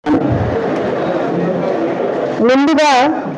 ముందుగా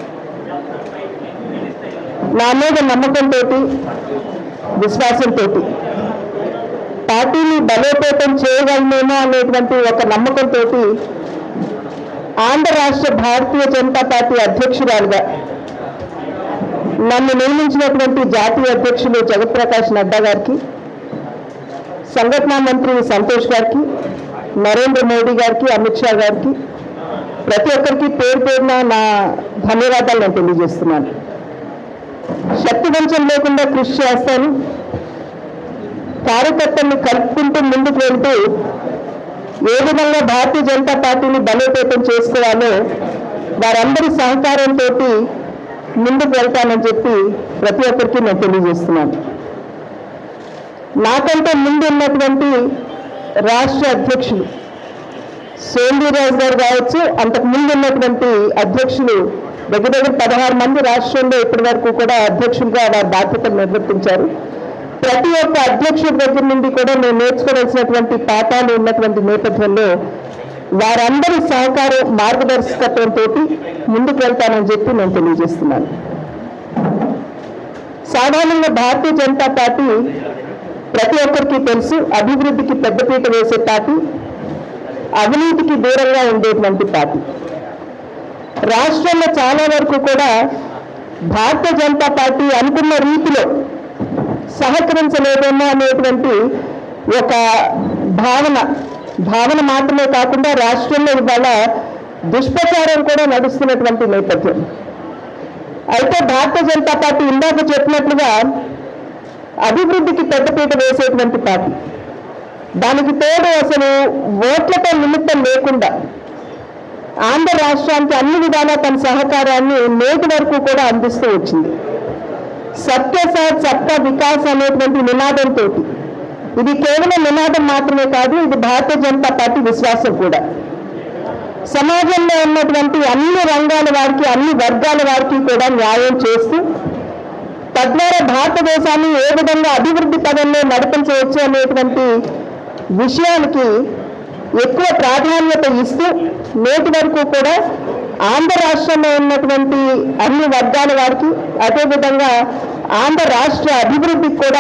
నా మీద నమ్మకంతో విశ్వాసంతో పార్టీని బలోపేతం చేయగలమేమో అనేటువంటి ఒక నమ్మకంతో ఆంధ్ర రాష్ట్ర భారతీయ జనతా పార్టీ అధ్యక్షురాలుగా నన్ను నియమించినటువంటి జాతీయ అధ్యక్షులు జగత్ప్రకాష్ నడ్డా గారికి సంఘటనా మంత్రి సంతోష్ గారికి నరేంద్ర మోడీ గారికి అమిత్ షా గారికి ప్రతి ఒక్కరికి పేరు పేరున నా ధన్యవాదాలు నేను తెలియజేస్తున్నాను శక్తి వంచం లేకుండా కృషి చేస్తాను కార్యకర్తల్ని కలుపుకుంటూ ముందుకు వెళ్తూ ఏ విధంగా భారతీయ జనతా పార్టీని బలోపేతం చేసుకోవాలో వారందరి సహకారంతో ముందుకు వెళ్తానని చెప్పి ప్రతి ఒక్కరికి నేను తెలియజేస్తున్నాను నాకంటే ముందు ఉన్నటువంటి రాష్ట్ర అధ్యక్షులు సోందీరాజ్ గారు కావచ్చు అంతకు ముందు ఉన్నటువంటి అధ్యక్షులు దగ్గర దగ్గర పదహారు మంది రాష్ట్రంలో ఇప్పటి వరకు కూడా అధ్యక్షులుగా వారి బాధ్యతలు నిర్వర్తించారు ప్రతి ఒక్క అధ్యక్షుడి దగ్గర నుండి కూడా నేను నేర్చుకోవాల్సినటువంటి పాఠాలు ఉన్నటువంటి నేపథ్యంలో వారందరి సహకారం మార్గదర్శకత్వంతో ముందుకు వెళ్తానని చెప్పి నేను తెలియజేస్తున్నాను సాధారణంగా భారతీయ జనతా పార్టీ ప్రతి ఒక్కరికి తెలుసు అభివృద్ధికి పెద్దపీట వేసే పార్టీ అవినీతికి దూరంగా ఉండేటువంటి పార్టీ రాష్ట్రంలో చాలా వరకు కూడా భారతీయ జనతా పార్టీ అనుకున్న రీతిలో సహకరించలేదేమో అనేటువంటి ఒక భావన భావన మాత్రమే కాకుండా రాష్ట్రంలో ఇవాళ దుష్ప్రచారం కూడా నడుస్తున్నటువంటి నేపథ్యం అయితే భారతీయ జనతా పార్టీ ఇందాక చెప్పినట్లుగా అభివృద్ధికి పెద్దపీట వేసేటువంటి పార్టీ దానికి తోడు అసలు ఓట్లతో నిమిత్తం లేకుండా ఆంధ్ర రాష్ట్రానికి అన్ని విధాలా తన సహకారాన్ని నేటి వరకు కూడా అందిస్తూ వచ్చింది సత్య సాత్ సత్తా వికాస్ అనేటువంటి నినాదంతో ఇది కేవలం నినాదం మాత్రమే కాదు ఇది భారతీయ జనతా పార్టీ విశ్వాసం కూడా సమాజంలో ఉన్నటువంటి అన్ని రంగాల వారికి అన్ని వర్గాల వారికి కూడా న్యాయం చేస్తూ తద్వారా భారతదేశాన్ని ఏ విధంగా అభివృద్ధి పదంలో నడిపించవచ్చు అనేటువంటి విషయానికి ఎక్కువ ప్రాధాన్యత ఇస్తూ నేటి వరకు కూడా ఆంధ్ర రాష్ట్రంలో ఉన్నటువంటి అన్ని వర్గాల వారికి అదేవిధంగా ఆంధ్ర రాష్ట్ర అభివృద్ధికి కూడా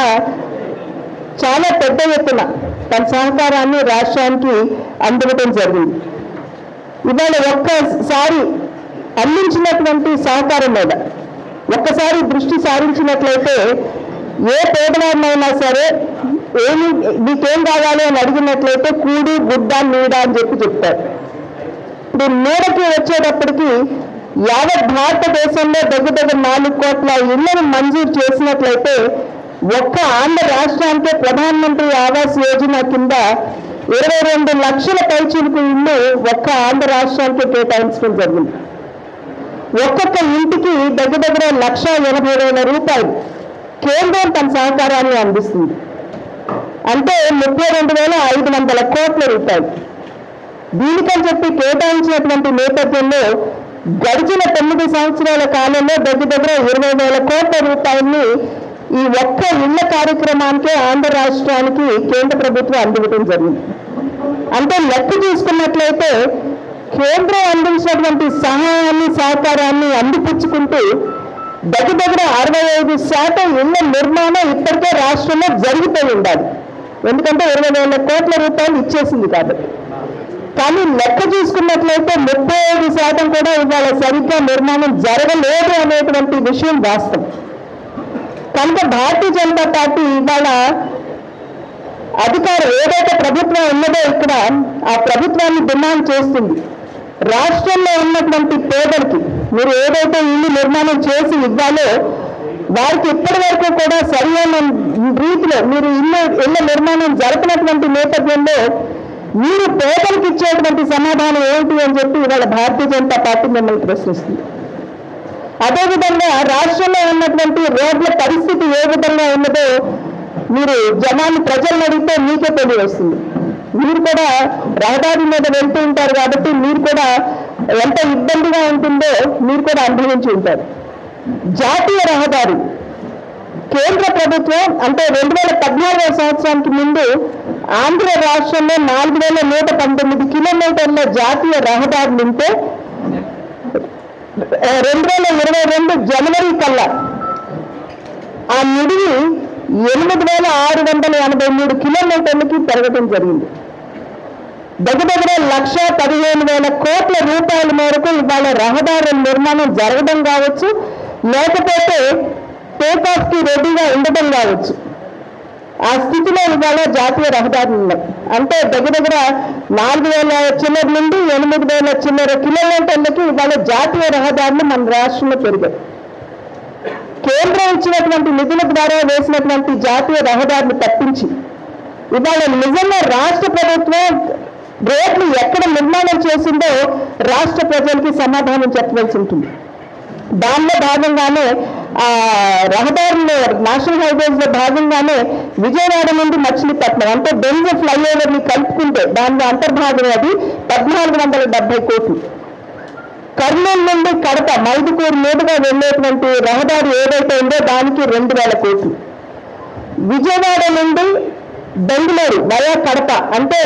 చాలా పెద్ద ఎత్తున తన సహకారాన్ని రాష్ట్రానికి అందివ్వడం జరిగింది ఇవాళ ఒక్కసారి అందించినటువంటి సహకారం మీద ఒక్కసారి దృష్టి సారించినట్లయితే ఏ పేదవాడినైనా సరే ఏమి నీకేం కావాలి అని అడిగినట్లయితే కూడు గుడ్డ నీడ అని చెప్పి చెప్తారు ఇప్పుడు నీడకి వచ్చేటప్పటికి యావత్ భారతదేశంలో దగ్గర దగ్గర నాలుగు కోట్ల ఇళ్లను మంజూరు చేసినట్లయితే ఒక్క ఆంధ్ర రాష్ట్రానికే ప్రధానమంత్రి ఆవాస్ యోజన కింద ఇరవై రెండు లక్షల పైచిలుకు ఇల్లు ఒక్క ఆంధ్ర రాష్ట్రానికే కేటాయించడం జరిగింది ఒక్కొక్క ఇంటికి దగ్గర దగ్గర లక్ష ఎనభై వేల రూపాయలు కేంద్రం తన సహకారాన్ని అందిస్తుంది అంటే ముప్పై రెండు వేల ఐదు వందల కోట్ల రూపాయలు దీనికని చెప్పి కేటాయించినటువంటి నేపథ్యంలో గడిచిన తొమ్మిది సంవత్సరాల కాలంలో దగ్గర దగ్గర ఇరవై వేల కోట్ల రూపాయల్ని ఈ ఒక్క ఇళ్ల కార్యక్రమానికే ఆంధ్ర రాష్ట్రానికి కేంద్ర ప్రభుత్వం అందివ్వడం జరిగింది అంటే లెక్క చూసుకున్నట్లయితే కేంద్రం అందించినటువంటి సహాయాన్ని సహకారాన్ని అందిపుచ్చుకుంటూ దగ్గర దగ్గర అరవై ఐదు శాతం ఇళ్ల నిర్మాణం ఇప్పటికే రాష్ట్రంలో జరిగిపోయి ఉండాలి ఎందుకంటే ఇరవై వేల కోట్ల రూపాయలు ఇచ్చేసింది కాబట్టి కానీ లెక్క చూసుకున్నట్లయితే ముప్పై ఐదు శాతం కూడా ఇవాళ సరిగ్గా నిర్మాణం జరగలేదు అనేటువంటి విషయం వాస్తవం కనుక భారతీయ జనతా పార్టీ ఇవాళ అధికారం ఏదైతే ప్రభుత్వం ఉన్నదో ఇక్కడ ఆ ప్రభుత్వాన్ని డిమాండ్ చేస్తుంది రాష్ట్రంలో ఉన్నటువంటి పేదలకి మీరు ఏదైతే ఇల్లు నిర్మాణం చేసి ఇవ్వాలో వారికి ఇప్పటి వరకు కూడా సరైన రీతిలో మీరు ఇల్లు ఇళ్ల నిర్మాణం జరపనటువంటి నేపథ్యంలో మీరు పేదలకు ఇచ్చేటువంటి సమాధానం ఏంటి అని చెప్పి ఇవాళ భారతీయ జనతా పార్టీ మిమ్మల్ని ప్రశ్నిస్తుంది అదేవిధంగా రాష్ట్రంలో ఉన్నటువంటి రోడ్ల పరిస్థితి ఏ విధంగా ఉన్నదో మీరు జనాన్ని ప్రజలను అడిగితే మీకే తెలియవస్తుంది మీరు కూడా రహదారి మీద వెళ్తూ ఉంటారు కాబట్టి మీరు కూడా ఎంత ఇబ్బందిగా ఉంటుందో మీరు కూడా అనుభవించి ఉంటారు జాతీయ రహదారి కేంద్ర ప్రభుత్వం అంటే రెండు వేల పద్నాలుగవ సంవత్సరానికి ముందు ఆంధ్ర రాష్ట్రంలో నాలుగు వేల నూట పంతొమ్మిది కిలోమీటర్ల జాతీయ రహదారులు ఉంటే ఆ, రెండు వేల ఇరవై రెండు జనవరి కల్లా ఆ నిడివి ఎనిమిది వేల ఆరు వందల ఎనభై మూడు కిలోమీటర్లకి పెరగడం జరిగింది దగ్గర దగ్గర లక్ష పదిహేను వేల కోట్ల రూపాయల మేరకు ఇవాళ రహదారుల నిర్మాణం జరగడం కావచ్చు లేకపోతే టేక్ ఆఫ్ కి రెడీగా ఉండడం కావచ్చు ఆ స్థితిలో ఇవాళ జాతీయ రహదారులు ఉన్నాయి అంటే దగ్గర దగ్గర నాలుగు వేల చిల్లర నుండి ఎనిమిది వేల చిల్లర కిలోమీటర్లకి ఇవాళ జాతీయ రహదారులు మన రాష్ట్రంలో పెరిగాయి కేంద్రం ఇచ్చినటువంటి నిధుల ద్వారా వేసినటువంటి జాతీయ రహదారులు తప్పించి ఇవాళ నిజంగా రాష్ట్ర ప్రభుత్వం రోడ్లు ఎక్కడ నిర్మాణం చేసిందో రాష్ట్ర ప్రజలకి సమాధానం చెప్పవలసి ఉంటుంది దానిలో భాగంగానే ఆ రహదారులు నేషనల్ హైవేస్ లో భాగంగానే విజయవాడ నుండి మచిలీపట్నం అంటే బెంజ్ ఫ్లైఓవర్ ని కలుపుకుంటే దానిలో అంతర్భాగం అది పద్నాలుగు వందల డెబ్బై కోట్లు కర్నూలు నుండి కడప మైదుకూరు మీదుగా వెళ్ళేటువంటి రహదారి ఏదైతే ఉందో దానికి రెండు వేల కోట్లు విజయవాడ నుండి బెంగళూరు వయా కడప అంటే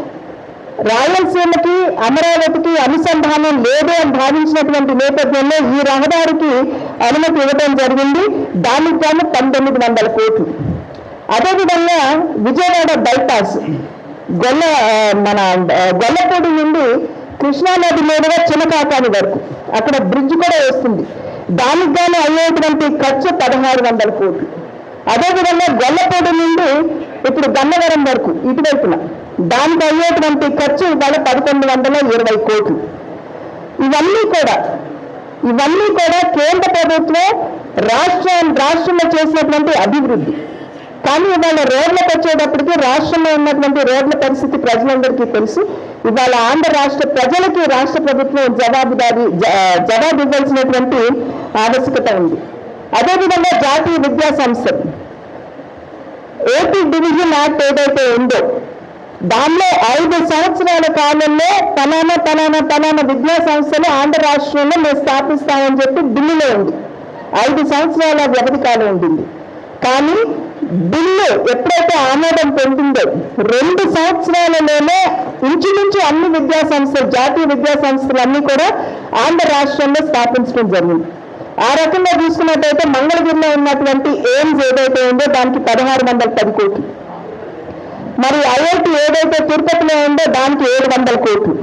రాయలసీమకి అమరావతికి అనుసంధానం లేదు అని భావించినటువంటి నేపథ్యంలో ఈ రహదారికి అనుమతి ఇవ్వడం జరిగింది దానికి గాను పంతొమ్మిది వందల కోట్లు అదేవిధంగా విజయవాడ బైపాస్ గొల్ల ఆ, మన ఆ, గొల్లపూడి నుండి కృష్ణానది మీదుగా చిన్నకాకాని వరకు అక్కడ బ్రిడ్జ్ కూడా వస్తుంది దానికి గాను అయ్యేటువంటి ఖర్చు పదహారు వందల కోట్లు అదేవిధంగా గొల్లపూడి నుండి ఇప్పుడు గన్నవరం వరకు ఇటువైపున దానికి అయ్యేటువంటి ఖర్చు ఇవాళ పదకొండు వందల ఇరవై కోట్లు ఇవన్నీ కూడా ఇవన్నీ కూడా కేంద్ర ప్రభుత్వం రాష్ట్ర రాష్ట్రంలో చేసినటువంటి అభివృద్ధి కానీ ఇవాళ రోడ్లకు వచ్చేటప్పటికి రాష్ట్రంలో ఉన్నటువంటి రోడ్ల పరిస్థితి ప్రజలందరికీ తెలుసు ఇవాళ ఆంధ్ర రాష్ట్ర ప్రజలకి రాష్ట్ర ప్రభుత్వం జవాబుదారీ జ- జవాబు ఇవ్వాల్సినటువంటి ఆవశ్యకత ఉంది అదేవిధంగా జాతీయ విద్యా సంస్థలు ఏపీ డివిజన్ యాక్ట్ ఏదైతే ఉందో దానిలో ఐదు సంవత్సరాల కాలంలో తనానా తనానా తనానా విద్యా సంస్థలు ఆంధ్ర రాష్ట్రంలో మేము స్థాపిస్తామని చెప్పి బిల్లులో ఉంది ఐదు సంవత్సరాల వ్యవధి కాలం ఉంటుంది కానీ బిల్లు ఎప్పుడైతే ఆమోదం పొందిందో రెండు సంవత్సరాలలోనే ఇంచుమించు అన్ని విద్యా సంస్థలు జాతీయ విద్యా సంస్థలు అన్ని కూడా ఆంధ్ర రాష్ట్రంలో స్థాపించడం జరిగింది ఆ రకంగా చూసుకున్నట్టయితే మంగళగిరిలో ఉన్నటువంటి ఎయిమ్స్ ఏదైతే ఉందో దానికి పదహారు వందల పది కోట్లు మరి ఐఐటి ఏదైతే తిరుపతిలో ఉందో దానికి ఏడు వందల కోట్లు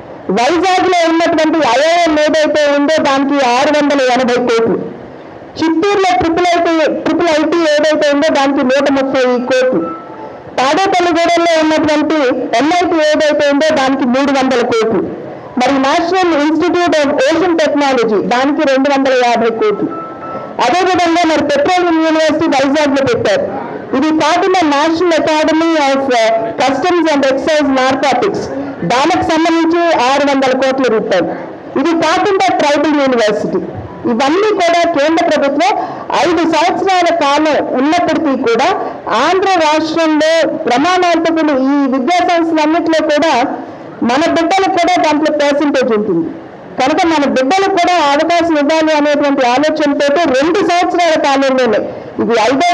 వైజాగ్ లో ఉన్నటువంటి ఐఐఎం ఏదైతే ఉందో దానికి ఆరు వందల ఎనభై కోట్లు చిత్తూరులో ట్రిపుల్ ఐటీ ట్రిపుల్ ఐటీ ఏదైతే ఉందో దానికి నూట ముప్పై కోట్లు తాడేపల్లిగూడెంలో ఉన్నటువంటి ఎన్ఐటి ఏదైతే ఉందో దానికి మూడు వందల కోట్లు మరి national institute of ocean technology దానికి రెండు వందల యాభై కోట్లు అదేవిధంగా మరి పెట్రోలియం యూనివర్సిటీ వైజాగ్ లో పెట్టారు ఇది కాకుండా national academy of customs and excise narcotics దానికి సంబంధించి ఆరు వందల కోట్ల రూపాయలు ఇది కాకుండా ట్రైబల్ యూనివర్సిటీ ఇవన్నీ కూడా కేంద్ర ప్రభుత్వం ఐదు సంవత్సరాల కాలం ఉన్నప్పటికీ కూడా ఆంధ్ర రాష్ట్రంలో ప్రమాణాలతో కూడిన ఈ విద్యా సంస్థలన్నింటిలో కూడా మన బిడ్డలకు కూడా దాంట్లో పర్సంటేజ్ ఉంటుంది కనుక మన బిడ్డలకు కూడా అవకాశం ఇవ్వాలి అనేటువంటి ఆలోచనతో రెండు సంవత్సరాల కాలంలోనే ఇది ఐదర్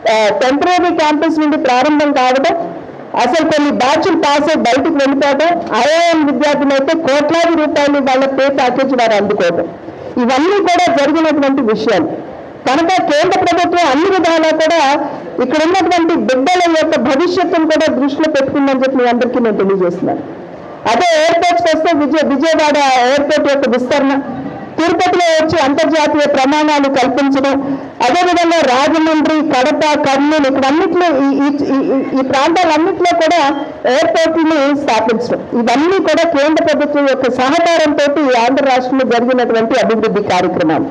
టెంపరీ క్యాంపస్ నుండి ప్రారంభం కావడం అసలు కొన్ని బ్యాచ్లు పాస్ అయి బయటకు వెళ్ళిపోవడం ఐఐఎం విద్యార్థులు అయితే కోట్లాది రూపాయలు వాళ్ళ పే ప్యాకేజ్ వారు అందుకోవడం ఇవన్నీ కూడా జరిగినటువంటి విషయాలు కనుక కేంద్ర ప్రభుత్వం అన్ని విధాలా కూడా ఇక్కడ ఉన్నటువంటి బిడ్డల యొక్క భవిష్యత్తును కూడా దృష్టిలో పెట్టుకుందని చెప్పి మీ అందరికీ నేను తెలియజేస్తున్నాను అదే ఎయిర్పోర్ట్స్ వస్తే విజయ విజయవాడ ఎయిర్పోర్ట్ యొక్క విస్తరణ తిరుపతిలో వచ్చి అంతర్జాతీయ ప్రమాణాలు కల్పించడం అదేవిధంగా రాజమండ్రి కడప కర్నూలు ఇక్కడ అన్నిట్లో ఈ ఈ- ఈ- ఈ ప్రాంతాలన్నింటిలో కూడా ఎయిర్పోర్ట్ని స్థాపించడం ఇవన్నీ కూడా కేంద్ర ప్రభుత్వం యొక్క సహకారంతో ఈ ఆంధ్ర రాష్ట్రంలో జరిగినటువంటి అభివృద్ధి కార్యక్రమాలు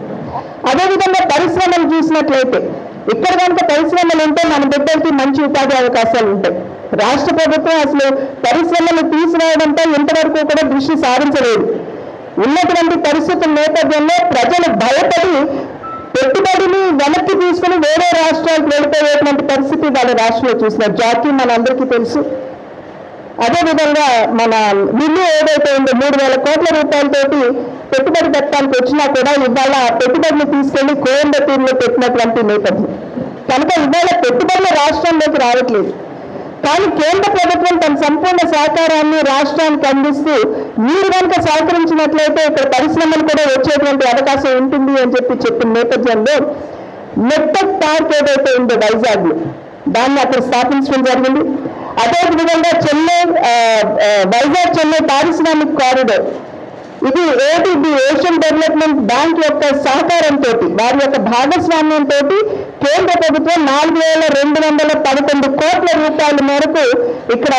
అదేవిధంగా పరిశ్రమలు చూసినట్లయితే ఇక్కడ కనుక పరిశ్రమలు ఉంటే మన బిడ్డలకి మంచి ఉపాధి అవకాశాలు ఉంటాయి రాష్ట్ర ప్రభుత్వం అసలు పరిశ్రమలు తీసుకురావడంపై ఇంతవరకు కూడా దృష్టి సారించలేదు ఉన్నటువంటి పరిస్థితుల నేపథ్యంలో ప్రజలు భయపడి పెట్టుబడిని వెనక్కి తీసుకుని వేరే రాష్ట్రాలకు వెళ్ళిపోయేటువంటి పరిస్థితి వాళ్ళ రాష్ట్రంలో చూసినారు జాకీ మనందరికీ తెలుసు అదేవిధంగా మన విల్లు ఏదైతే ఉందో మూడు వేల కోట్ల రూపాయలతోటి పెట్టుబడి పెట్టడానికి వచ్చినా కూడా ఇవాళ పెట్టుబడిని తీసుకెళ్లి కోయంబత్తూరులో పెట్టినటువంటి నేపథ్యం కనుక ఇవాళ పెట్టుబడులు రాష్ట్రంలోకి రావట్లేదు కానీ కేంద్ర ప్రభుత్వం తన సంపూర్ణ సహకారాన్ని రాష్ట్రానికి అందిస్తూ మీరు కనుక సహకరించినట్లయితే ఇక్కడ పరిశ్రమలు కూడా వచ్చేటువంటి అవకాశం ఉంటుంది అని చెప్పి చెప్పిన నేపథ్యంలో మెట్టక్ పార్క్ ఏదైతే ఉందో వైజాగ్ దాన్ని అక్కడ స్థాపించడం జరిగింది అదే విధంగా చెన్నై ఆ, ఆ, వైజాగ్ చెన్నై పారిశ్రామిక కారిడోర్ ఇది ఏటీబీ ఏషియన్ డెవలప్మెంట్ బ్యాంక్ యొక్క సహకారంతో వారి యొక్క భాగస్వామ్యంతో కేంద్ర ప్రభుత్వం నాలుగు వేల రెండు వందల పదకొండు కోట్ల రూపాయల మేరకు ఇక్కడ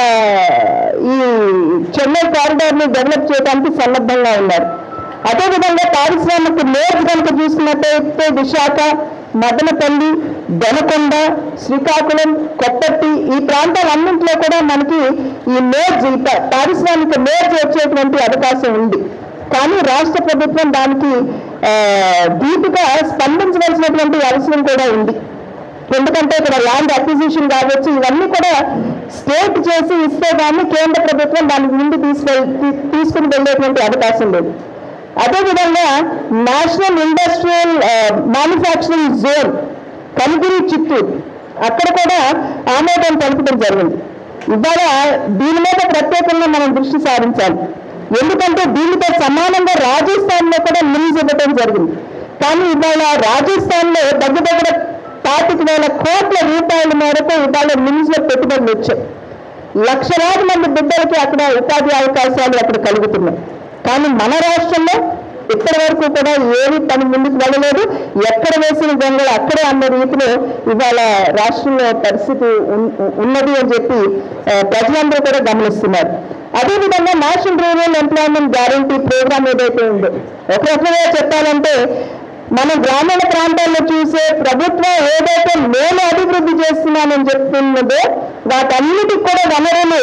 ఈ చెన్నై కారిడార్ ని డెవలప్ చేయడానికి సన్నద్ధంగా ఉన్నారు అదేవిధంగా పారిశ్రామిక మేజ్ కనుక చూసుకున్నట్టయితే విశాఖ మదనపల్లి దొనకొండ శ్రీకాకుళం కొత్తట్టి ఈ ప్రాంతాలన్నింటిలో కూడా మనకి ఈ మేజ్ ఈ పా- పారిశ్రామిక మేజ్ వచ్చేటువంటి అవకాశం ఉంది కానీ రాష్ట్ర ప్రభుత్వం దానికి ఆ, దీటుగా స్పందించవలసినటువంటి అవసరం కూడా ఉంది ఎందుకంటే ఇక్కడ ల్యాండ్ అక్విజిషన్ కావచ్చు ఇవన్నీ కూడా స్టేట్ చేసి ఇస్తే కానీ కేంద్ర ప్రభుత్వం దానికి ముందు తీసుకెళ్ తీ- తీసుకుని వెళ్ళేటువంటి అవకాశం లేదు అదేవిధంగా national industrial manufacturing zone Kanigiri Chittoor అక్కడ కూడా ఆమోదం తెలపడం జరిగింది ఇవాళ దీని మీద ప్రత్యేకంగా మనం దృష్టి సారించాలి ఎందుకంటే దీనితో సమానంగా రాజస్థాన్లో కూడా నిమ్స్ ఇవ్వడం జరిగింది కానీ ఇవాళ రాజస్థాన్లో దగ్గర దగ్గర పాతిక వేల కోట్ల రూపాయల మేరకు ఇవాళ నిమ్స్ లో పెట్టుబడులు వచ్చాయి లక్షలాది మంది బిడ్డలకి అక్కడ ఉపాధి అవకాశాలు అక్కడ కలుగుతున్నాయి కానీ మన రాష్ట్రంలో ఇప్పటి వరకు కూడా ఏమి పని ముందుకు వెళ్ళలేదు ఎక్కడ వేసిన గొంగలు అక్కడే అన్న రీతిలో ఇవాళ రాష్ట్రంలో పరిస్థితి ఉన్- ఉన్నది అని చెప్పి ఆ, ప్రజలందరూ కూడా గమనిస్తున్నారు అదేవిధంగా national rural employment guarantee programme ఏదైతే ఉందో ఒక రకంగా చెప్పాలంటే మన గ్రామీణ ప్రాంతాల్లో చూసే ప్రభుత్వం ఏదైతే నేను అభివృద్ధి చేస్తున్నానని చెప్తున్నదో వాటన్నిటికి కూడా వనరులు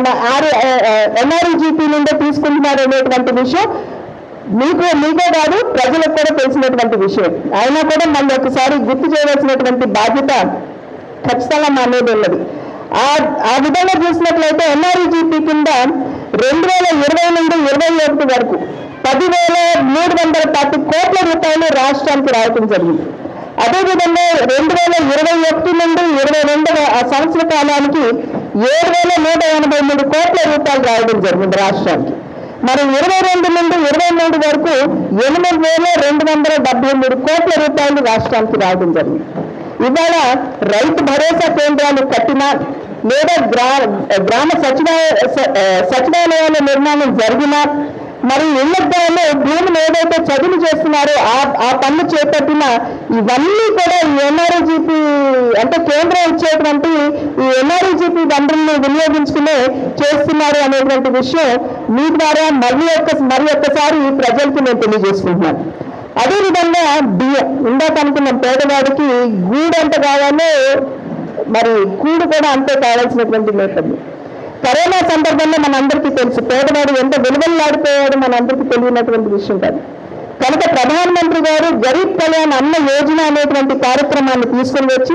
ఎన్ఆర్ఈజీపీ నుండే తీసుకుంటున్నారు అనేటువంటి విషయం మీకు మీకే కాదు ప్రజలకు కూడా తెలిసినటువంటి విషయం అయినా కూడా మళ్ళీ ఒకసారి గుర్తు చేయవలసినటువంటి బాధ్యత ఖచ్చితంగా మా మీద ఉన్నది ఆ ఆ విధంగా చూసినట్లయితే ఎన్ఆర్ఈజీపీ కింద రెండు వేల ఇరవై నుండి ఇరవై ఒకటి వరకు పదివేల మూడు వందల పది కోట్ల రూపాయలు రాష్ట్రానికి రావడం జరిగింది అదేవిధంగా రెండు వేల ఇరవై ఒకటి నుండి ఇరవై రెండవ ఆ సంవత్సర కాలానికి ఏడు వేల నూట ఎనభై మూడు కోట్ల రూపాయలు రావడం జరిగింది రాష్ట్రానికి మరి ఇరవై రెండు నుండి ఇరవై మూడు వరకు ఎనిమిది వేల రెండు వందల డెబ్బై మూడు కోట్ల రూపాయలు రాష్ట్రానికి రావడం జరిగింది ఇవాళ రైతు భరోసా కేంద్రాలు కట్టినా లేదా గ్రా గ్రామ సచివాలయ స- ఆ, సచివాలయాల నిర్మాణం జరిగినా మరి ఇళ్లలో భూములు ఏదైతే చదువు చేస్తున్నారో ఆ ఆ పనులు చేపట్టిన ఇవన్నీ కూడా ఈ ఎన్ఆర్జీపీ అంటే కేంద్రం ఇచ్చేటువంటి ఈ ఎన్ఆర్జీపీ వనరుల్ని వినియోగించుకునే చేస్తున్నారు అనేటువంటి విషయం మీ ద్వారా మళ్ళీ ఒక్క మరి ఒక్కసారి ఈ ప్రజలకు నేను తెలియజేసుకుంటున్నాను అదేవిధంగా బియ్యం ఇందాక అనుకున్నాం పేదవాడికి గూడు ఎంత కావాలో మరి కూడు కూడా అంతే కావాల్సినటువంటి నేపథ్యం కరోనా సందర్భంలో మనందరికీ తెలుసు పేదవాడు ఎంత విలువలాడిపోయాడో మనందరికీ తెలియనటువంటి విషయం కాదు కనుక ప్రధానమంత్రి గారు గరీబ్ కళ్యాణ్ అన్న యోజన అనేటువంటి కార్యక్రమాన్ని తీసుకుని వచ్చి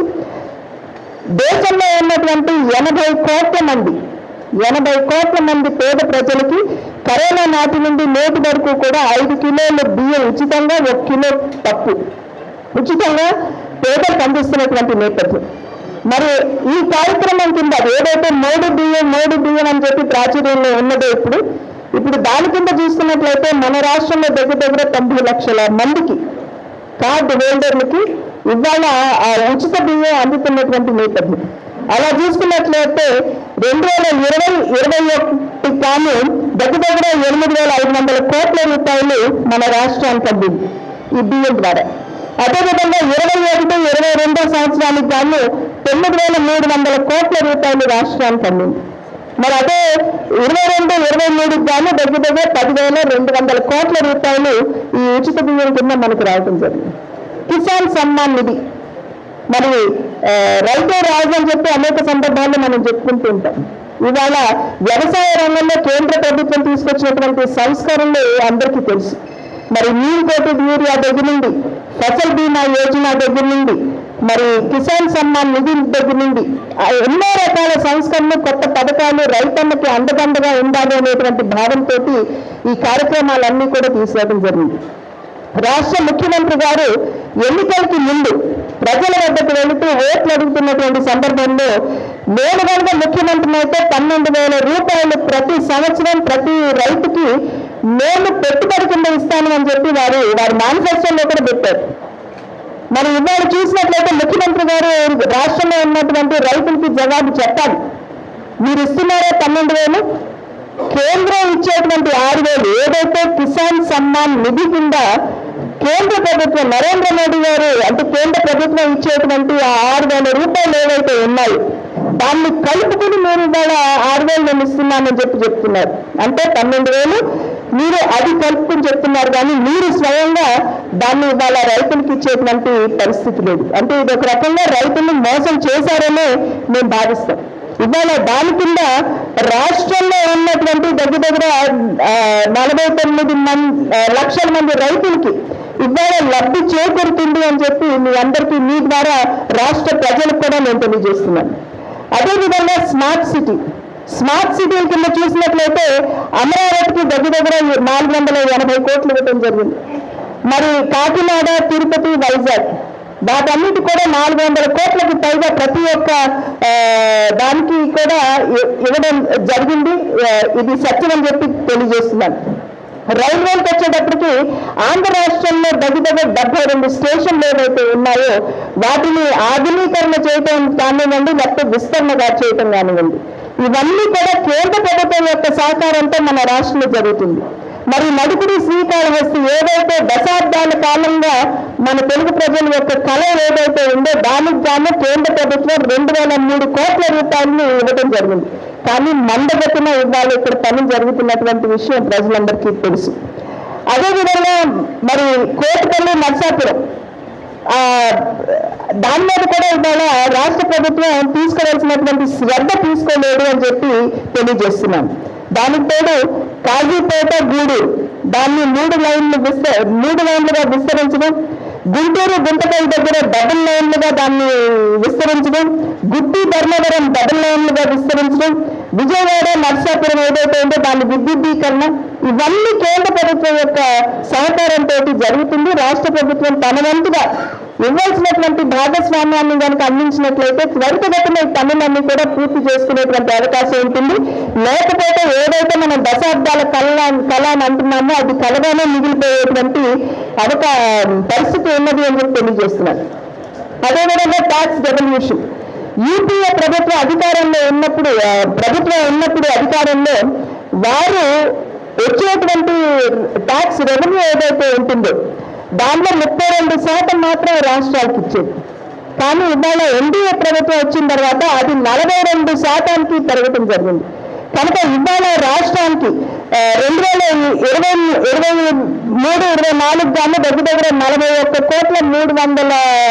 దేశంలో ఉన్నటువంటి ఎనభై కోట్ల మంది ఎనభై కోట్ల మంది పేద ప్రజలకి కరోనా నాటి నుండి నేటి వరకు కూడా ఐదు కిలోల బియ్యం ఉచితంగా ఒక కిలో పప్పు ఉచితంగా పేదలకు అందిస్తున్నటువంటి నేపథ్యం మరి ఈ కార్యక్రమం కింద ఏదైతే మోడు బియ్యం మోడు బియ్యం అని చెప్పి ప్రాచుర్యంలో ఉన్నదో ఇప్పుడు ఇప్పుడు దాని కింద చూస్తున్నట్లయితే మన రాష్ట్రంలో దగ్గర దగ్గర తొంభై లక్షల మందికి కార్డు హోల్డర్లకి ఇవాళ ఆ ఉచిత బియ్యం అందుతున్నటువంటి నేపథ్యం అలా చూసుకున్నట్లయితే రెండు వేల ఇరవై ఇరవై ఒకటి కానీ దగ్గర దగ్గర ఎనిమిది వేల ఐదు వందల కోట్ల రూపాయలు మన రాష్ట్రానికి అందింది ఈ బియ్యం ద్వారా అదేవిధంగా ఇరవై ఒకటి ఇరవై రెండో సంవత్సరానికి గాను తొమ్మిది వేల మూడు వందల కోట్ల రూపాయలు రాష్ట్రానికి అందింది మరి అదే ఇరవై రెండు ఇరవై మూడుకి గాను దగ్గర దగ్గర పదివేల రెండు వందల కోట్ల రూపాయలు ఈ ఉచిత బియ్యం కింద మనకు రావడం జరిగింది కిసాన్ సమ్మాన్ నిధి మరి ఆ, రైతే రాజు అని చెప్పి అనేక సందర్భాల్లో మనం చెప్పుకుంటూ ఉంటాం ఇవాళ వ్యవసాయ రంగంలో కేంద్ర ప్రభుత్వం తీసుకొచ్చినటువంటి సంస్కరణలు అందరికీ తెలుసు మరి నీరు కోటెడ్ యూరియా దగ్గర నుండి ఫసల్ బీమా యోజన దగ్గర నుండి మరి కిసాన్ సమ్మాన్ నిధి దగ్గర నుండి ఆ ఎన్నో రకాల సంస్కరణలు కొత్త పథకాలు రైతన్నకి అండదండగా ఉండాలి అనేటువంటి భావంతో ఈ కార్యక్రమాలన్నీ కూడా తీసుకురావడం జరిగింది రాష్ట్ర ముఖ్యమంత్రి గారు ఎన్నికలకి ముందు ప్రజల వద్దకు వెళుతూ ఓట్లు అడుగుతున్నటువంటి సందర్భంలో నేను కనుక ముఖ్యమంత్రిని అయితే పన్నెండు వేల రూపాయలు ప్రతి సంవత్సరం ప్రతి రైతుకి నేను పెట్టుబడి కింద ఇస్తాను అని చెప్పి వారు వారి మేనిఫెస్టోలో కూడా పెట్టారు మరి ఇవాళ చూసినట్లయితే ముఖ్యమంత్రి గారు రాష్ట్రంలో ఉన్నటువంటి రైతులకి జవాబు చెప్పాలి మీరు ఇస్తున్నారా పన్నెండు వేలు కేంద్రం ఇచ్చేటువంటి ఆరు వేలు ఏదైతే కిసాన్ సమ్మాన్ నిధి కింద కేంద్ర ప్రభుత్వం నరేంద్ర మోడీ గారు అంటే కేంద్ర ప్రభుత్వం ఇచ్చేటువంటి ఆ ఆరు వేల రూపాయలు ఏవైతే ఉన్నాయో దాన్ని కలుపుకుని మీరు ఇవాళ ఆరు వేలు నేను ఇస్తున్నానని చెప్పి చెప్తున్నారు అంటే పన్నెండు వేలు మీరు అది కలుపుకుని చెప్తున్నారు కానీ మీరు స్వయంగా దాన్ని ఇవాళ రైతులకు ఇచ్చేటువంటి పరిస్థితి లేదు అంటే ఇది ఒక రకంగా రైతులను మోసం చేశారనే మేము భావిస్తాం ఇవాళ దాని కింద రాష్ట్రంలో ఉన్నటువంటి దగ్గర దగ్గర ఆ, నలభై తొమ్మిది మంది లక్షల మంది రైతులకి ఇవాళ లబ్ధి చేకూరుతుంది అని చెప్పి మీ అందరికీ మీ ద్వారా రాష్ట్ర ప్రజలకు కూడా నేను తెలియజేస్తున్నాను అదేవిధంగా స్మార్ట్ సిటీ స్మార్ట్ సిటీ కింద చూసినట్లయితే అమరావతికి దగ్గర దగ్గర నాలుగు వందల ఎనభై కోట్లు ఇవ్వడం జరిగింది మరి కాకినాడ తిరుపతి వైజాగ్ వాటన్నిటి కూడా నాలుగు వందల కోట్లకు పైగా ప్రతి ఒక్క ఆ, దానికి కూడా ఇ- ఇవ్వడం జరిగింది ఆ, ఇది సత్యం అని చెప్పి తెలియజేస్తున్నాను రైల్వేలకు వచ్చేటప్పటికి ఆంధ్ర రాష్ట్రంలో దగ్గర దగ్గర డెబ్బై రెండు స్టేషన్లు ఏవైతే ఉన్నాయో వాటిని ఆధునీకరణ చేయటం కానివ్వండి లేకపోతే విస్తరణగా చేయటం కానివ్వండి ఇవన్నీ కూడా కేంద్ర ప్రభుత్వం యొక్క సహకారంతో మన రాష్ట్రంలో జరుగుతుంది మరి నడుపుడి శ్రీకాళహస్తి ఏదైతే దశాబ్దాల కాలంగా మన తెలుగు ప్రజల యొక్క కళ ఏదైతే ఉందో దానికి గాను కేంద్ర ప్రభుత్వం రెండు వేల మూడు కోట్ల రూపాయలను ఇవ్వడం జరిగింది కానీ మందగతిన ఇవాళ ఇక్కడ పని జరుగుతున్నటువంటి విషయం ప్రజలందరికీ తెలుసు అదేవిధంగా మరి కోటిపల్లి నర్సాపురం ఆ, దాని మీద కూడా ఇవాళ రాష్ట్ర ప్రభుత్వం తీసుకోవాల్సినటువంటి శ్రద్ధ తీసుకోలేదు అని చెప్పి తెలియజేస్తున్నాను దానికి తోడు కాజీపేట గూడూరు దాన్ని మూడు లైన్లు విస్త మూడు లైన్లుగా విస్తరించడం గుంటూరు గుంటకల్ దగ్గర డబుల్ లైన్లుగా దాన్ని విస్తరించడం గుత్తి ధర్మవరం డబుల్ లైన్లుగా విస్తరించడం విజయవాడ నర్సాపురం ఏదైతే ఉందో దాని విద్యుద్దీకరణ ఇవన్నీ కేంద్ర ప్రభుత్వం యొక్క సహకారంతో జరుగుతుంది రాష్ట్ర ప్రభుత్వం తన వంతుగా ఇవ్వాల్సినటువంటి భాగస్వామ్యాన్ని కనుక అందించినట్లయితే త్వరితగతిన ఈ పనులన్నీ కూడా పూర్తి చేసుకునేటువంటి అవకాశం ఉంటుంది లేకపోతే ఏదైతే మనం దశాబ్దాల కళ కళ అని అంటున్నామో అది కలగానే మిగిలిపోయేటువంటి అవకా పరిస్థితి ఉన్నది అని చెప్పి తెలియజేస్తున్నాను అదేవిధంగా ట్యాక్స్ రెవల్యూషన్ యూపీఏ ప్రభుత్వ అధికారంలో ఉన్నప్పుడు ఆ, ప్రభుత్వం ఉన్నప్పుడు అధికారంలో వారు వచ్చేటువంటి ట్యాక్స్ రెవెన్యూ ఏదైతే ఉంటుందో దాంట్లో ముప్పై రెండు శాతం మాత్రం రాష్ట్రాలకు ఇచ్చేది కానీ ఇవాళ ఎన్డీఏ ప్రభుత్వం వచ్చిన తర్వాత అది నలభై రెండు శాతానికి పెరగటం జరిగింది కనుక ఇవాళ రాష్ట్రానికి ఆ, రెండు వేల ఇరవై ఇరవై మూడు ఇరవై నాలుగు గాను దగ్గర దగ్గర నలభై ఒక్క కోట్ల మూడు వందల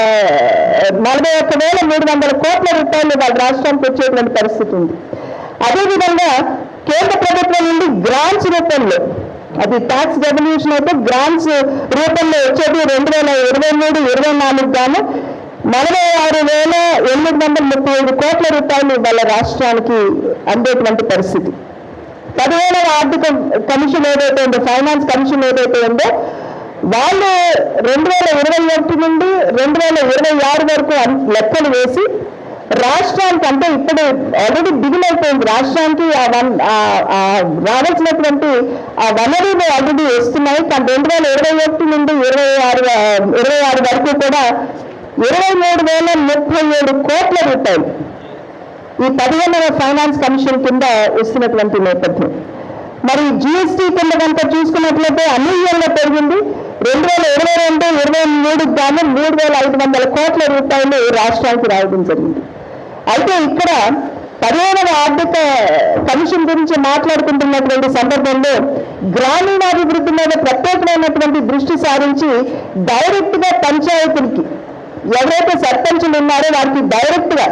నలభై ఒక్క వేల మూడు వందల కోట్ల రూపాయలు వాళ్ళ రాష్ట్రానికి వచ్చేటువంటి పరిస్థితి ఉంది అదేవిధంగా కేంద్ర ప్రభుత్వం నుండి గ్రాంట్స్ రూపంలో అది ట్యాక్స్ రెవల్యూషన్ అయితే గ్రాంట్స్ రూపంలో వచ్చేది రెండు వేల ఇరవై మూడు ఇరవై నాలుగు గాను నలభై ఆరు వేల ఎనిమిది వందల ముప్పై ఐదు కోట్ల రూపాయలు వాళ్ళ రాష్ట్రానికి అందేటువంటి పరిస్థితి పదిహేనవ ఆర్థిక కమిషన్ ఏదైతే ఉందో ఫైనాన్స్ కమిషన్ ఏదైతే ఉందో వాళ్ళు రెండు వేల ఇరవై ఒకటి నుండి రెండు వేల ఇరవై ఆరు వరకు అన్- లెక్కలు వేసి రాష్ట్రానికి అంటే ఇప్పుడు ఆల్రెడీ బిగిన్ అయిపోయింది రాష్ట్రానికి ఆ వన్ ఆ- ఆ రావాల్సినటువంటి ఆ వనరులు ఆల్రెడీ వస్తున్నాయి కానీ రెండు వేల ఇరవై ఒకటి నుండి ఇరవై ఆరు ఆ, ఇరవై ఆరు వరకు కూడా ఇరవై మూడు వేల ముప్పై ఏడు కోట్ల రూపాయలు ఈ పదిహేనవ ఫైనాన్స్ కమిషన్ కింద వస్తున్నటువంటి నేపథ్యం మరి జిఎస్టీ కింద కనుక చూసుకున్నట్లయితే అనూహ్యంగా పెరిగింది రెండు వేల ఇరవై రెండు ఇరవై మూడుకి గాను మూడు వేల ఐదు వందల కోట్ల రూపాయలు రాష్ట్రానికి రావడం జరిగింది అయితే ఇక్కడ పదిహేనవ ఆర్థిక కమిషన్ గురించి మాట్లాడుకుంటున్నటువంటి సందర్భంలో గ్రామీణాభివృద్ధి మీద ప్రత్యేకమైనటువంటి దృష్టి సారించి డైరెక్ట్ గా పంచాయతీలకి ఎవరైతే సర్పంచులు ఉన్నారో వారికి డైరెక్ట్ గా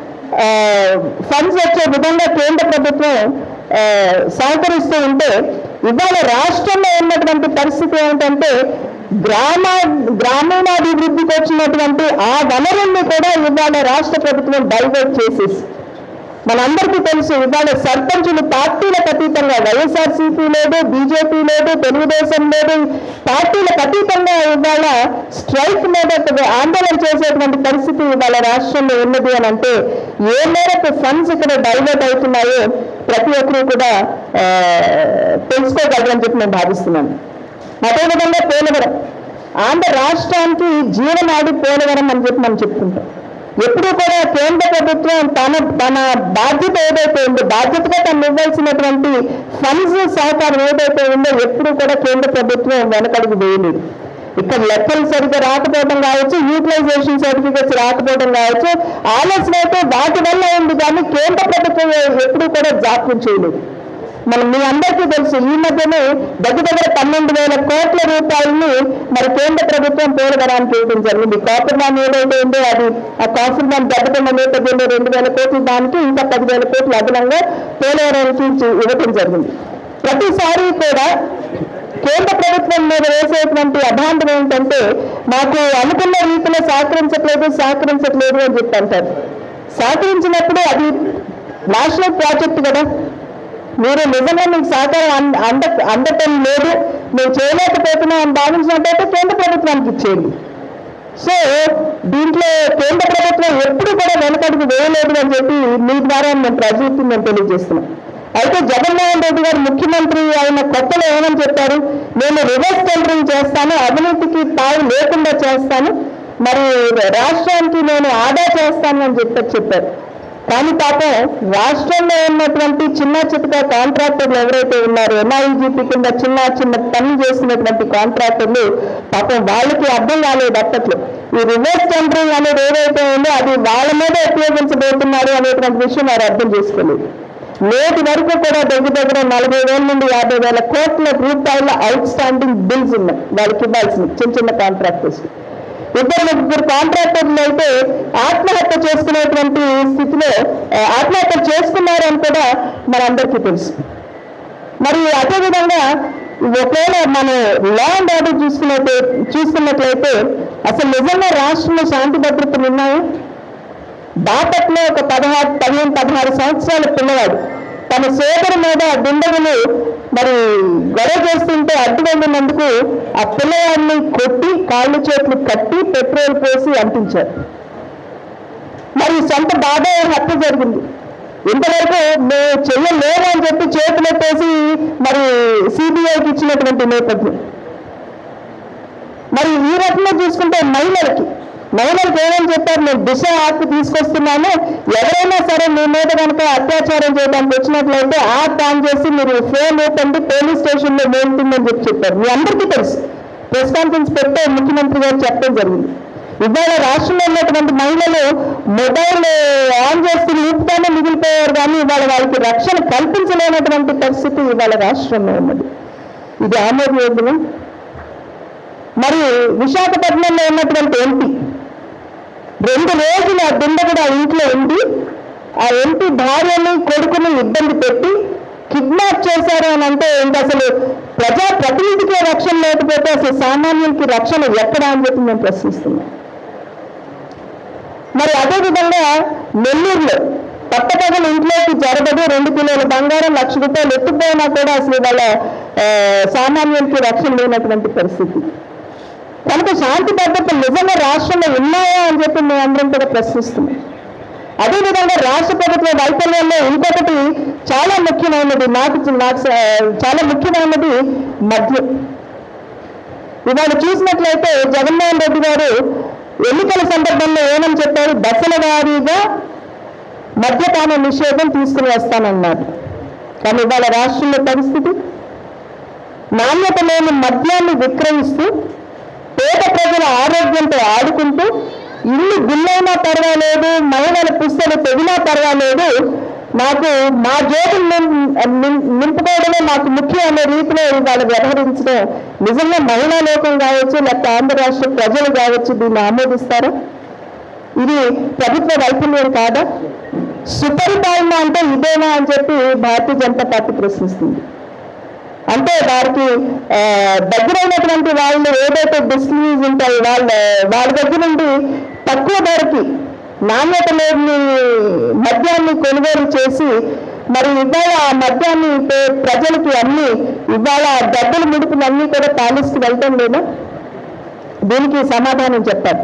ఫండ్స్ వచ్చే విధంగా కేంద్ర ప్రభుత్వం ఆ, సహకరిస్తూ ఉంటే ఇవాళ రాష్ట్రంలో ఉన్నటువంటి పరిస్థితి ఏమిటంటే గ్రామ గ్రామీణాభివృద్ధికి వచ్చినటువంటి ఆ వనరుల్ని కూడా ఇవాళ రాష్ట్ర ప్రభుత్వం డైవర్ట్ చేసేసి మనందరికీ తెలుసు ఇవాళ సర్పంచులు పార్టీలకు అతీతంగా వైఎస్ఆర్సీపీ లేదు బీజేపీ లేదు తెలుగుదేశం లేదు పార్టీలకు అతీతంగా ఇవాళ స్ట్రైక్ మీద ఆందోళన చేసేటువంటి పరిస్థితి ఇవాళ రాష్ట్రంలో ఉన్నది అని అంటే ఏ మేరకు ఫండ్స్ ఇక్కడ డైవర్ట్ అవుతున్నాయో ప్రతి ఒక్కరూ కూడా ఆ, తెలుసుకోగలరని చెప్పి నేను భావిస్తున్నాను అదేవిధంగా పోలవరం ఆంధ్ర రాష్ట్రానికి జీవనాడి పోలవరం అని చెప్పి మనం చెప్పుకుంటాం ఎప్పుడూ కూడా కేంద్ర ప్రభుత్వం తన తన బాధ్యత ఏదైతే ఉందో బాధ్యతగా తను ఇవ్వాల్సినటువంటి ఫండ్స్ సహకారం ఏదైతే ఉందో ఎప్పుడూ కూడా కేంద్ర ప్రభుత్వం వెనకడుగు వేయలేదు ఇక్కడ లెక్కలు సరిగ్గా రాకపోవడం కావచ్చు యూటిలైజేషన్ సర్టిఫికేట్స్ రాకపోవడం కావచ్చు ఆలస్యం అయితే వాటి వల్ల ఉంది కానీ కేంద్ర ప్రభుత్వం ఎప్పుడూ కూడా జాప్యం చేయలేదు మనం మీ అందరికీ తెలుసు ఈ మధ్యనే దగ్గర దగ్గర పన్నెండు వేల కోట్ల రూపాయలని మరి కేంద్ర ప్రభుత్వం పోలవరానికి ఇవ్వడం జరిగింది కాపర్ మ్యాన్ ఏదైతే ఉందో అది ఆ కాఫర్ మ్యాన్ దెబ్బతిన్న నేపథ్యంలో రెండు వేల కోట్ల దానికి ఇంకా పదివేల కోట్ల అదనంగా పోలవరానికి ఇచ్చి ఇవ్వడం జరిగింది ప్రతిసారి కూడా కేంద్ర ప్రభుత్వం మీద వేసేటువంటి అభాండం ఏంటంటే మాకు అనుకున్న రీతిలో సహకరించట్లేదు సహకరించట్లేదు అని చెప్పి అంటారు సహకరించినప్పుడు అది నేషనల్ ప్రాజెక్ట్ కదా మీరు నిజంగా మీకు సహకారం అంద అంద అందటం లేదు మేము చేయలేకపోతున్నాం అని భావించినట్టయితే కేంద్ర ప్రభుత్వానికి ఇచ్చేయండి సో దీంట్లో కేంద్ర ప్రభుత్వం ఎప్పుడు కూడా వెనకడుగు వేయలేదు అని చెప్పి మీ ద్వారా నేను ప్రజలకి నేను తెలియజేస్తున్నాను అయితే జగన్మోహన్ రెడ్డి గారు ముఖ్యమంత్రి అయిన కొత్తలో ఏమని చెప్పారు నేను రివర్స్ టెండరింగ్ చేస్తాను అవినీతికి తావు లేకుండా చేస్తాను మరి రాష్ట్రానికి నేను ఆదా చేస్తాను అని చెప్పి చెప్పారు కానీ పాపం రాష్ట్రంలో ఉన్నటువంటి చిన్న చితక కాంట్రాక్టర్లు ఎవరైతే ఉన్నారో ఎన్ఐజీపీ కింద చిన్న చిన్న పనులు చేస్తున్నటువంటి కాంట్రాక్టర్లు పాపం వాళ్ళకి అర్థం కాలేదు అప్పట్లో ఈ రివర్స్ టెండరింగ్ అనేది ఏదైతే ఉందో అది వాళ్ళ మీద ఉపయోగించబోతున్నారు అనేటువంటి విషయం వారు అర్థం చేసుకోలేదు నేటి వరకు కూడా దగ్గర దగ్గర నలభై వేల నుండి యాభై వేల కోట్ల రూపాయల అవుట్ స్టాండింగ్ బిల్స్ ఉన్నాయి వాళ్ళకి ఇవ్వాల్సినవి చిన్న చిన్న కాంట్రాక్టర్స్ ఇద్దరు ముగ్గురు కాంట్రాక్టర్లు అయితే ఆత్మహత్య చేసుకునేటువంటి స్థితిలో ఆ, ఆత్మహత్య చేసుకున్నారని కూడా మనందరికీ తెలుసు మరి అదేవిధంగా ఒకవేళ మనం లా అండ్ ఆర్డర్ చూసుకున్నట్టు చూసుకున్నట్లయితే అసలు నిజంగా రాష్ట్రంలో శాంతి భద్రతలు ఉన్నాయా బాపట్లో ఒక పదహారు పదిహేను పదహారు సంవత్సరాల పిల్లవాడు తన సోదరు మీద దుండగులు మరి గొడవ చేస్తుంటే అడ్డు వెళ్ళినందుకు ఆ పిల్లవాడిని కొట్టి కాళ్ళు చేతులు కట్టి పెట్రోల్ పోసి అంటించారు మరి సొంత బాబాయ్ హత్య జరిగింది ఇంతవరకు మేము చెయ్యలేము అని చెప్పి చేతులెట్టేసి మరి సిబిఐకి ఇచ్చినటువంటి నేపథ్యం మరి ఈ రకంగా చూసుకుంటే మహిళలకి మహిళలకు ఏమని చెప్పారు నేను దిశ యాప్ తీసుకొస్తున్నాను ఎవరైనా సరే మీ మీద కనుక అత్యాచారం చేయడానికి వచ్చినట్లయితే యాప్ ఆన్ చేసి మీరు ఫోన్ ఓపెండి పోలీస్ స్టేషన్లో వెళ్తుందని చెప్పి చెప్పారు మీ అందరికీ తెలుసు ప్రెస్ కాన్ఫరెన్స్ పెట్టే ముఖ్యమంత్రి గారు చెప్పడం జరిగింది ఇవాళ రాష్ట్రంలో ఉన్నటువంటి మహిళలు మొబైల్ ఆన్ చేసి ఊపుతానే మిగిలిపోయారు కానీ ఇవాళ వాళ్ళకి రక్షణ కల్పించలేనటువంటి పరిస్థితి ఇవాళ రాష్ట్రంలో ఉన్నది ఇది ఆమోదయోగ్యం మరి విశాఖపట్నంలో ఉన్నటువంటి ఎంపీ రెండు రోజులు ఆ దుండగుడు ఆ ఇంట్లో ఉండి ఆ ఎంపీ భార్యని కొడుకుని ఇబ్బంది పెట్టి కిడ్నాప్ చేశారు అని అంటే ఇంకా అసలు ప్రజా ప్రతినిధికే రక్షణ లేకపోతే అసలు సామాన్యునికి రక్షణ ఎక్కడ అని చెప్పి మేము ప్రశ్నిస్తున్నాం మరి అదేవిధంగా నెల్లూరులో పట్టపగలు ఇంట్లోకి జరగదు రెండు కిలోల బంగారం లక్ష రూపాయలు ఎత్తుపోయినా కూడా అసలు వాళ్ళ ఆ, సామాన్యునికి రక్షణ లేనటువంటి పరిస్థితి కనుక శాంతి భద్రతలు నిజంగా రాష్ట్రంలో ఉన్నాయా అని చెప్పి మేము అందరం కూడా ప్రశ్నిస్తున్నాం అదేవిధంగా రాష్ట్ర ప్రభుత్వ వైఫల్యంలో ఇంకొకటి చాలా ముఖ్యమైనది నాకు నాకు స- చాలా ముఖ్యమైనది మద్యం ఇవాళ చూసినట్లయితే జగన్మోహన్ రెడ్డి గారు ఎన్నికల సందర్భంలో ఏమని చెప్పారు దశల వారీగా మద్యపాన నిషేధం తీసుకుని వస్తానన్నారు కానీ ఇవాళ రాష్ట్రంలో పరిస్థితి నాణ్యత లేని మద్యాన్ని విక్రయిస్తూ పేద ప్రజల ఆరోగ్యంతో ఆడుకుంటూ ఇల్లు గుల్లైనా పర్వాలేదు మహిళల పుస్తలు తెగినా పర్వాలేదు నాకు మా జోబులు నిం- నిం- నింపుకోవడమే నాకు ముఖ్యం అనే రీతిలో వాళ్ళు వ్యవహరించడం నిజంగా మహిళా లోకం కావచ్చు లేకపోతే ఆంధ్ర రాష్ట్ర ప్రజలు కావచ్చు దీన్ని ఆమోదిస్తారా ఇది ప్రభుత్వ వైఫల్యం కాదా సుపరిపాలన అంటే ఇదేనా అని చెప్పి భారతీయ జనతా పార్టీ ప్రశ్నిస్తుంది అంటే వారికి ఆ, దగ్గరైనటువంటి వాళ్ళు ఏదైతే డిస్ట్రీస్ ఉంటాయి వాళ్ళ వాళ్ళ దగ్గర నుండి తక్కువ ధరకి నాణ్యత లేని మద్యాన్ని కొనుగోలు చేసి మరి ఇవాళ ఆ మద్యాన్ని పే- ప్రజలకి అన్ని ఇవాళ డబ్బులు ముడుపులు అన్ని కూడా పాలిస్తూ వెళ్ళటం లేదా దీనికి సమాధానం చెప్పాలి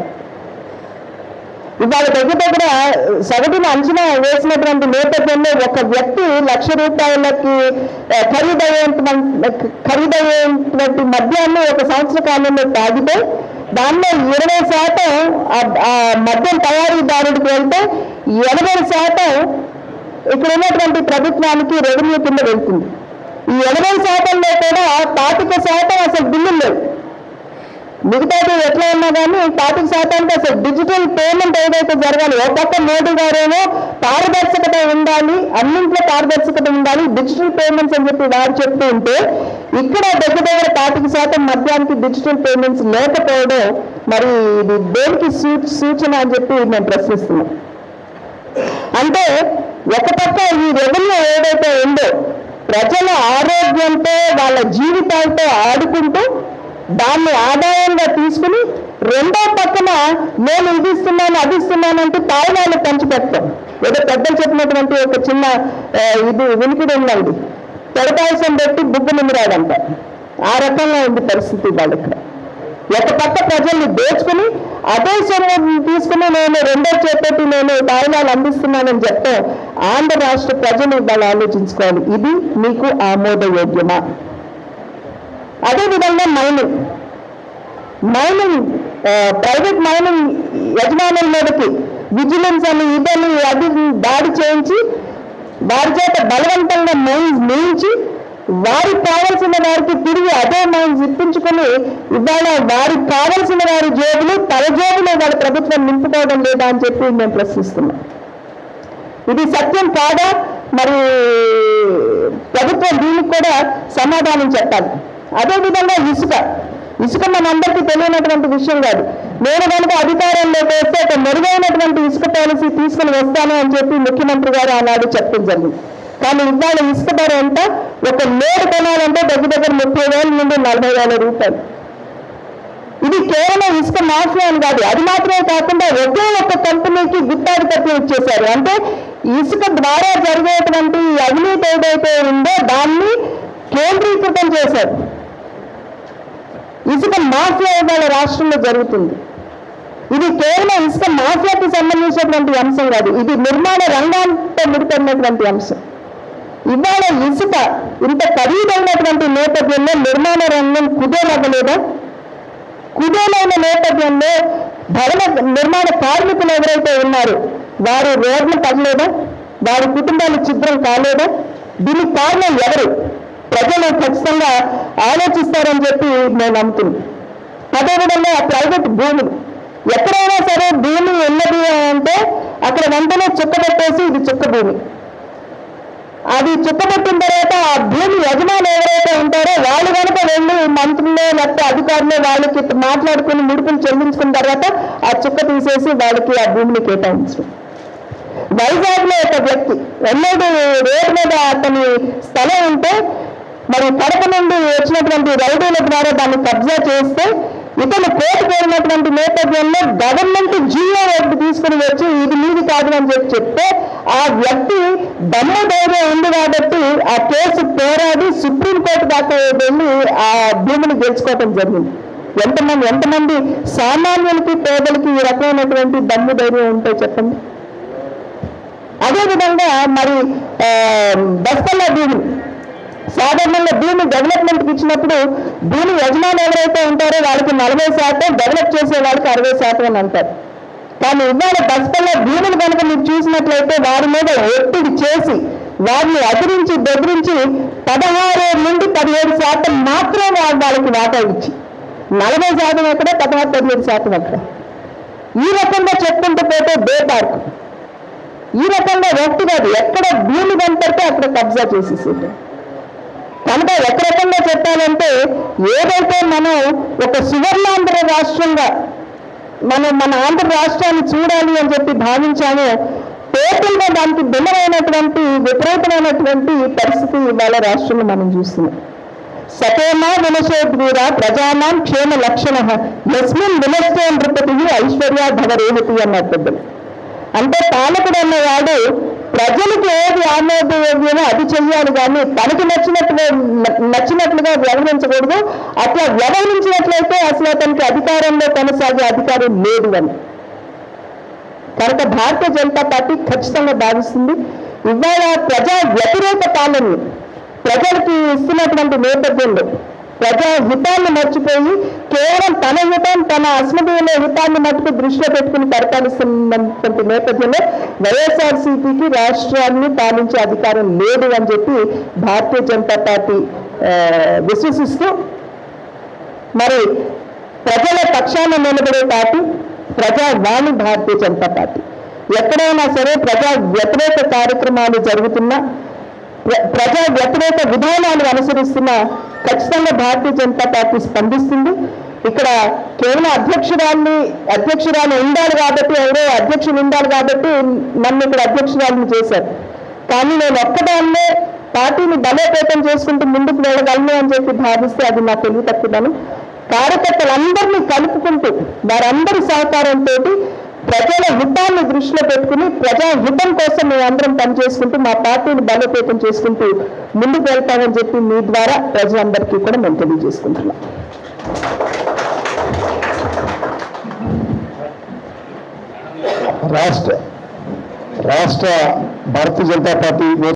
ఇవాళ దగ్గర దగ్గర సగటున అంచనా వేసినటువంటి నేపథ్యంలో ఒక వ్యక్తి లక్ష రూపాయలకి ఆ, ఖరీదయ్యేటువంటి ఖరీదయ్యేటువంటి మద్యాన్ని ఒక సంవత్సర కాలంలో తాగితే దానిలో ఇరవై శాతం ఆ- ఆ మద్యం తయారీదారుడికి వెళ్తే ఎనభై శాతం ఇక్కడ ఉన్నటువంటి ప్రభుత్వానికి రెవెన్యూ కింద వెళ్తుంది ఈ ఎనభై శాతంలో కూడా పాతిక శాతం అసలు బిల్లులు లేవు మిగతాది ఎట్లా ఉన్నా కానీ పాతిక శాతానికి అసలు డిజిటల్ పేమెంట్ ఏదైతే జరగాలి ఒక పక్క మోడీ గారేమో పారదర్శకత ఉండాలి అన్నింట్లో పారదర్శకత ఉండాలి డిజిటల్ పేమెంట్స్ అని చెప్పి వారు చెప్తూ ఉంటే ఇక్కడ దగ్గర దగ్గర పాతిక శాతం మద్యానికి డిజిటల్ పేమెంట్స్ లేకపోవడం మరి ఇది దేనికి సూ- సూచన అని చెప్పి నేను ప్రశ్నిస్తున్నాను అంటే ఒక పక్క ఈ రెవెన్యూ ఏదైతే ఉందో ప్రజల ఆరోగ్యంతో వాళ్ళ జీవితాలతో ఆడుకుంటూ దాన్ని ఆదాయంగా తీసుకుని రెండో పక్కన నేను ఇది ఇస్తున్నాను అది ఇస్తున్నాను అంటూ తాయినాలు పంచిపెడతాం ఏదో పెద్దలు చెప్పినటువంటి ఒక చిన్న ఆ, ఇది వినికిడి ఉందండి పెడపాయసం పెట్టి బుగ్గ నిమిరాడంట ఆ రకంగా ఉంది పరిస్థితి వాళ్ళు ఇక్కడ ఒక పక్క ప్రజల్ని దోచుకుని అదే సొమ్ము తీసుకుని నేను రెండో చేపట్టి నేను తాయిలాలు అందిస్తున్నానని చెప్తే ఆంధ్ర రాష్ట్ర ప్రజలు ఇవాళ ఆలోచించుకోవాలి ఇది మీకు ఆమోదయోగ్యమా అదేవిధంగా మైనింగ్ మైనింగ్ ప్రైవేట్ మైనింగ్ యజమానుల మీదకి విజిలెన్స్ అని ఇదని అది దాడి చేయించి వారి చేత బలవంతంగా మైన్స్ వేయించి వారికి కావలసిన వారికి తిరిగి అదే మైన్స్ ఇప్పించుకొని ఇవాళ వారికి కావలసిన వారి జేబులు తన జేబులో వాళ్ళ ప్రభుత్వం నింపుకోవడం లేదా అని చెప్పి మేము ప్రశ్నిస్తున్నాం ఇది సత్యం కాదా మరి ప్రభుత్వం దీనికి కూడా సమాధానం చెప్పాలి అదేవిధంగా ఇసుక ఇసుక మనందరికీ తెలియనటువంటి విషయం కాదు నేను కనుక అధికారంలోకి వస్తే ఒక మెరుగైనటువంటి ఇసుక పాలసీ తీసుకుని వస్తాను అని చెప్పి ముఖ్యమంత్రి గారు ఆనాడు చెప్పడం జరిగింది కానీ ఇవాళ ఇసుక ధర ఎంత ఒక లోడ్ కొనాలంటే దగ్గర దగ్గర ముప్పై వేల నుండి నలభై వేల రూపాయలు ఇది కేవలం ఇసుక మాఫియా అని కాదు అది మాత్రమే కాకుండా ఒకే ఒక్క కంపెనీకి గుత్తాధిపత్యం ఇచ్చేశారు అంటే ఇసుక ద్వారా జరిగేటువంటి ఈ అవినీతి ఏదైతే ఉందో దాన్ని కేంద్రీకృతం చేశారు ఇసుక మాఫియా ఇవాళ రాష్ట్రంలో జరుగుతుంది ఇది కేవలం ఇసుక మాఫియాకి సంబంధించినటువంటి అంశం కాదు ఇది నిర్మాణ రంగాంతో ముడిపడినటువంటి అంశం ఇవాళ ఇసుక ఇంత ఖరీదైనటువంటి నేపథ్యంలో నిర్మాణ రంగం కుదేలవ్వలేదా కుదేలైన నేపథ్యంలో భవన నిర్మాణ కార్మికులు ఎవరైతే ఉన్నారో వారు రోడ్లు పడలేదా వారి కుటుంబాలు ఛిద్రం కాలేదా దీనికి కారణం ఎవరు ప్రజలు ఖచ్చితంగా ఆలోచిస్తారని చెప్పి నేను నమ్ముతున్నాను అదేవిధంగా ప్రైవేట్ భూములు ఎక్కడైనా సరే భూమి ఉన్నది అంటే అక్కడ వెంటనే చుక్క పెట్టేసి ఇది చుక్క భూమి అది చుట్టబెట్టిన తర్వాత ఆ భూమి యజమాని ఎవరైతే ఉంటారో వాళ్ళు కనుక వెళ్ళి మంత్రులు లేకపోతే అధికారులు వాళ్ళకి మాట్లాడుకుని ముడుపులు చెల్లించుకున్న తర్వాత ఆ చుక్క తీసేసి వాళ్ళకి ఆ భూమిని కేటాయించడం వైజాగ్ లో ఒక వ్యక్తి ఎన్నోడు రోడ్డు మీద అతని స్థలం ఉంటే మరి కడప నుండి వచ్చినటువంటి రైతుల ద్వారా దాన్ని కబ్జా చేస్తే ఇతను కోర్టుకు వెళ్ళినటువంటి నేపథ్యంలో గవర్నమెంట్ జియో ఒకటి తీసుకుని వచ్చి ఇది మీది కాదు అని చెప్పి చెప్తే ఆ వ్యక్తి దమ్ము ధైర్యం ఉంది కాబట్టి ఆ కేసు పోరాడి సుప్రీంకోర్టు దాకా వెళ్ళి ఆ భూమిని గెలుచుకోవటం జరిగింది ఎంతమంది ఎంతమంది సామాన్యులకి పేదలకి ఈ రకమైనటువంటి దమ్ము ధైర్యం ఉంటే చెప్పండి అదేవిధంగా మరి ఆ, బస్తల భూమి సాధారణంగా భూమి డెవలప్మెంట్కి ఇచ్చినప్పుడు భూమి యజమాని ఎవరైతే ఉంటారో వాళ్ళకి నలభై శాతం డెవలప్ చేసే వాళ్ళకి అరవై శాతం అని అంటారు కానీ ఇవాళ బస్తల భూములు కనుక మీరు చూసినట్లయితే వారి మీద ఒత్తిడి చేసి వారిని అదిరించి బెదిరించి పదహారు నుండి పదిహేడు శాతం మాత్రమే వా- వాళ్ళకి వాటా ఇచ్చి నలభై శాతం ఎక్కడ పదహారు పదిహేడు శాతం ఎక్కడ ఈ రకంగా చెప్పుకుంటూ పోతే డే పార్క్ ఈ రకంగా వ్యక్తి కాదు ఎక్కడ భూమి కనపడితే అక్కడ కబ్జా చేసేసేది కనుక ఒక రకంగా చెప్పాలంటే ఏదైతే మనం ఒక సువర్ణాంధ్ర రాష్ట్రంగా మనం మన ఆంధ్ర రాష్ట్రాన్ని చూడాలి అని చెప్పి భావించామో టోటల్గా దానికి భిన్నమైనటువంటి విపరీతమైనటువంటి పరిస్థితి ఇవాళ రాష్ట్రంలో మనం చూస్తున్నాం సతేమా వినశోద్వీర ప్రజానాం క్షేమ లక్షణ యస్మిన్ వినస్తే నృపతి ఐశ్వర్య ధవరేమితి అన్నారు పెద్దలు అంటే పాలకుడు అన్నవాడు ప్రజలకు ఏది ఆమోదయోగ్యమో అది చెయ్యాలి కానీ తనకి నచ్చినట్టుగా నచ్చినట్లుగా వ్యవహరించకూడదు అట్లా వ్యవహరించినట్లయితే అసలు అతనికి అధికారంలో కొనసాగే అధికారం లేదు అని కనుక భారతీయ జనతా పార్టీ ఖచ్చితంగా భావిస్తుంది ఇవాళ ప్రజా వ్యతిరేక పాలన ప్రజలకి ఇస్తున్నటువంటి నేపథ్యంలో ప్రజా హితాన్ని మర్చిపోయి కేవలం తన హితం తన అస్మదీయుల హితాన్ని మట్టుకు దృష్టిలో పెట్టుకుని పరిపాలిస్తున్నటువంటి నేపథ్యంలో వైఎస్ఆర్సీపీకి రాష్ట్రాన్ని పాలించే అధికారం లేదు అని చెప్పి భారతీయ జనతా పార్టీ ఆ, విశ్వసిస్తూ మరి ప్రజల పక్షాన నిలబడే పార్టీ ప్రజావాణి భారతీయ జనతా పార్టీ ఎక్కడైనా సరే ప్రజా వ్యతిరేక కార్యక్రమాలు జరుగుతున్నా ప్ర- ప్రజా వ్యతిరేక విధానాలు అనుసరిస్తున్నా ఖచ్చితంగా భారతీయ జనతా పార్టీ స్పందిస్తుంది ఇక్కడ కేవలం అధ్యక్షురాల్ని అధ్యక్షురాలు ఉండాలి కాబట్టి ఎవరో అధ్యక్షుడు ఉండాలి కాబట్టి నన్ను ఇక్కడ అధ్యక్షురాలను చేశారు కానీ నేను ఒక్కదాన్నే పార్టీని బలోపేతం చేసుకుంటూ ముందుకు వెళ్ళగలను అని చెప్పి భావిస్తే అది నా తెలివి తప్పుదను కార్యకర్తలందరినీ కలుపుకుంటూ వారందరి సహకారంతో ప్రజల హితాన్ని దృష్టిలో పెట్టుకుని ప్రజా హితం కోసం మేమందరం పనిచేసుకుంటూ మా పార్టీని బలోపేతం చేసుకుంటూ ముందుకు వెళ్తామని చెప్పి మీ ద్వారా ప్రజలందరికీ కూడా మేము తెలియజేసుకుంటున్నాం రాష్ట్ర రాష్ట్ర భారతీయ జనతా పార్టీ